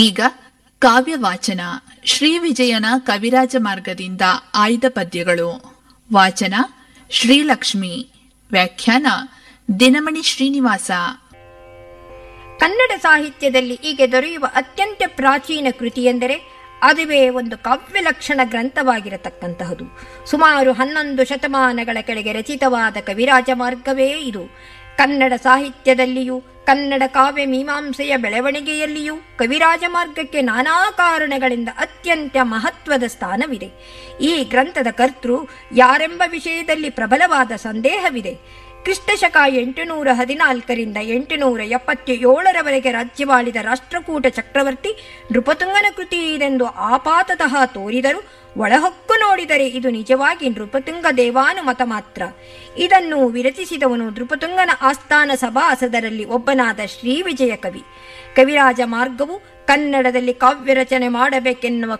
ಈಗ ಕಾವ್ಯ ವಾಚನ ಶ್ರೀ ವಿಜಯನ ಕವಿರಾಜ ಮಾರ್ಗದಿಂದ ಆಯ್ದ ಪದ್ಯಗಳು ವಾಚನ ಶ್ರೀಲಕ್ಷ್ಮಿ ವ್ಯಾಖ್ಯಾನ ದಿನಮಣಿ ಶ್ರೀನಿವಾಸ ಕನ್ನಡ ಸಾಹಿತ್ಯದಲ್ಲಿ ಈಗ ದೊರೆಯುವ ಅತ್ಯಂತ ಪ್ರಾಚೀನ ಕೃತಿಯೆಂದರೆ ಅದುವೇ ಒಂದು ಕಾವ್ಯ ಲಕ್ಷಣ ಗ್ರಂಥವಾಗಿರತಕ್ಕಂತಹದು ಸುಮಾರು ಹನ್ನೊಂದು ಶತಮಾನಗಳ ಕೆಳಗೆ ರಚಿತವಾದ ಕವಿರಾಜ ಮಾರ್ಗವೇ ಇದು ಕನ್ನಡ ಸಾಹಿತ್ಯದಲ್ಲಿಯೂ ಕನ್ನಡ ಕಾವ್ಯ ಮೀಮಾಂಸೆಯ ಬೆಳವಣಿಗೆಯಲ್ಲಿಯೂ ಕವಿರಾಜ ಮಾರ್ಗಕ್ಕೆ ನಾನಾ ಕಾರಣಗಳಿಂದ ಅತ್ಯಂತ ಮಹತ್ವದ ಸ್ಥಾನವಿದೆ ಈ ಗ್ರಂಥದ ಕರ್ತೃ ಯಾರೆಂಬ ವಿಷಯದಲ್ಲಿ ಪ್ರಬಲವಾದ ಸಂದೇಹವಿದೆ ಕ್ರಿಸ್ತಶಕ ಎಂಟುನೂರ ಹದಿನಾಲ್ಕರಿಂದ ಎಂಟುನೂರ ಎಪ್ಪತ್ತ ಏಳರವರೆಗೆ ರಾಜ್ಯವಾಳಿದ ರಾಷ್ಟ್ರಕೂಟ ಚಕ್ರವರ್ತಿ ನೃಪತುಂಗನ ಕೃತಿ ಇದೆಂದು ಆಪಾತತಃ ತೋರಿದರೂ ಒಳಹೊಕ್ಕು ನೋಡಿದರೆ ಇದು ನಿಜವಾಗಿ ನೃಪತುಂಗ ದೇವಾನುಮತ ಮಾತ್ರ ಇದನ್ನು ವಿರಚಿಸಿದವನು ನೃಪತುಂಗನ ಆಸ್ಥಾನ ಸಭಾಸದರಲ್ಲಿ ಒಬ್ಬನಾದ ಶ್ರೀ ವಿಜಯ ಕವಿ ಕವಿರಾಜ ಮಾರ್ಗವು ಕನ್ನಡದಲ್ಲಿ ಕಾವ್ಯ ರಚನೆ ಮಾಡಬೇಕೆನ್ನುವ